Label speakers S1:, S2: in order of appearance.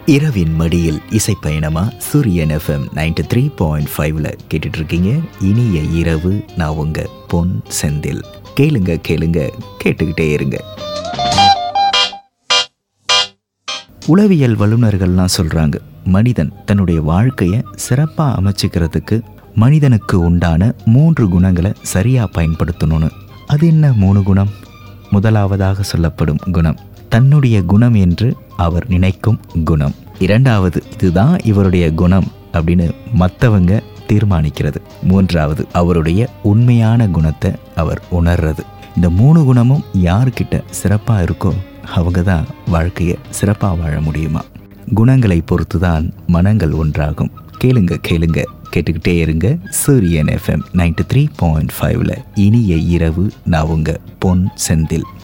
S1: இரவின் மடியில் இசைப்பயணமா சூரியன் எஃப்எம் நைன்டி த்ரீ பாயிண்ட் ஃபைவ்ல கேட்டுட்டு இருக்கீங்க இனிய இரவு நான் உங்க பொன் செந்தில் கேளுங்க கேளுங்க கேட்டுக்கிட்டே இருங்க உளவியல் வல்லுநர்கள்லாம் சொல்றாங்க மனிதன் தன்னுடைய வாழ்க்கையை சிறப்பாக அமைச்சுக்கிறதுக்கு மனிதனுக்கு உண்டான மூன்று குணங்களை சரியாக பயன்படுத்தணும்னு அது என்ன மூணு குணம் முதலாவதாக சொல்லப்படும் குணம் தன்னுடைய குணம் என்று அவர் நினைக்கும் குணம் இரண்டாவது இதுதான் இவருடைய குணம் அப்படின்னு மற்றவங்க தீர்மானிக்கிறது மூன்றாவது அவருடைய உண்மையான குணத்தை அவர் உணர்றது இந்த மூணு குணமும் யார்கிட்ட சிறப்பாக இருக்கோ அவங்க தான் வாழ்க்கையை சிறப்பாக வாழ முடியுமா குணங்களை பொறுத்து தான் மனங்கள் ஒன்றாகும் கேளுங்க கேளுங்க கேட்டுக்கிட்டே இருங்க சூரியன் எஃப்எம் நைன்டி த்ரீ பாயிண்ட் ஃபைவ்ல இனிய இரவு நான் உங்க பொன் செந்தில்